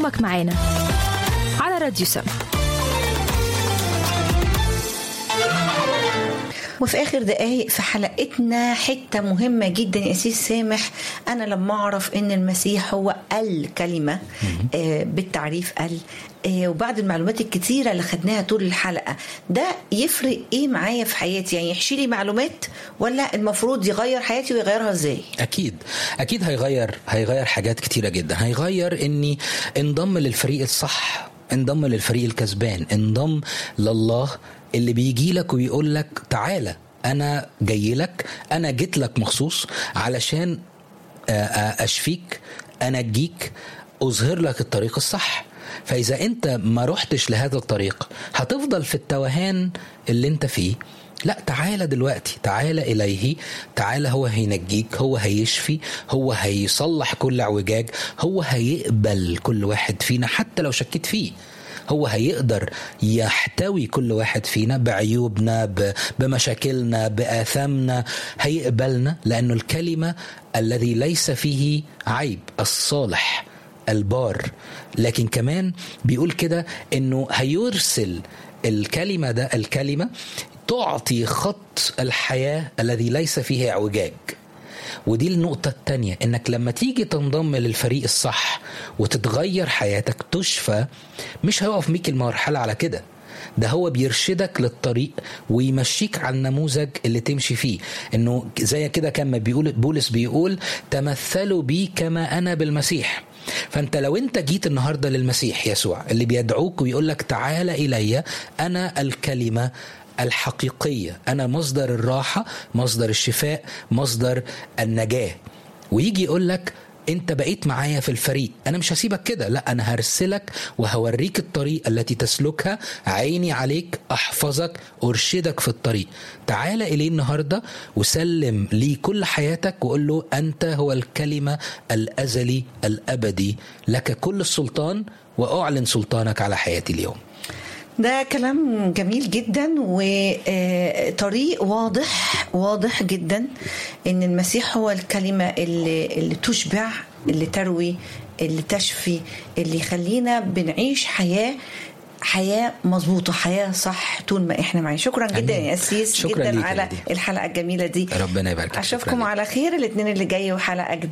يومك معانا على راديو سم وفي اخر دقايق في حلقتنا حته مهمه جدا يا اسيس سامح انا لما اعرف ان المسيح هو الكلمه آه بالتعريف ال آه وبعد المعلومات الكتيره اللي خدناها طول الحلقه ده يفرق ايه معايا في حياتي يعني يحشي لي معلومات ولا المفروض يغير حياتي ويغيرها ازاي اكيد اكيد هيغير هيغير حاجات كتيره جدا هيغير اني انضم للفريق الصح انضم للفريق الكسبان انضم لله اللي بيجي لك ويقول لك تعالى انا جاي لك انا جيت لك مخصوص علشان اشفيك انجيك اظهر لك الطريق الصح فاذا انت ما رحتش لهذا الطريق هتفضل في التوهان اللي انت فيه لا تعالى دلوقتي تعالى إليه تعالى هو هينجيك هو هيشفي هو هيصلح كل اعوجاج هو هيقبل كل واحد فينا حتى لو شكيت فيه هو هيقدر يحتوي كل واحد فينا بعيوبنا بمشاكلنا بآثامنا هيقبلنا لأنه الكلمة الذي ليس فيه عيب الصالح البار لكن كمان بيقول كده انه هيرسل الكلمة ده الكلمة تعطي خط الحياة الذي ليس فيه اعوجاج ودي النقطة التانية انك لما تيجي تنضم للفريق الصح وتتغير حياتك تشفى مش هيقف بيك المرحلة على كده ده هو بيرشدك للطريق ويمشيك على النموذج اللي تمشي فيه انه زي كده كما بيقول بولس بيقول تمثلوا بي كما انا بالمسيح فانت لو انت جيت النهارده للمسيح يسوع اللي بيدعوك ويقول لك تعال الي انا الكلمه الحقيقيه انا مصدر الراحه مصدر الشفاء مصدر النجاه ويجي يقول لك انت بقيت معايا في الفريق انا مش هسيبك كده لا انا هرسلك وهوريك الطريق التي تسلكها عيني عليك احفظك ارشدك في الطريق تعال اليه النهارده وسلم لي كل حياتك وقول له انت هو الكلمه الازلي الابدي لك كل السلطان واعلن سلطانك على حياتي اليوم ده كلام جميل جدا وطريق واضح واضح جدا ان المسيح هو الكلمه اللي, اللي تشبع اللي تروي اللي تشفي اللي يخلينا بنعيش حياه حياه مظبوطه حياه صح طول ما احنا معاه شكرا جدا يا اسيس شكرا جدا على دي. الحلقه الجميله دي ربنا يبارك اشوفكم على خير الاثنين اللي جاي وحلقه جديده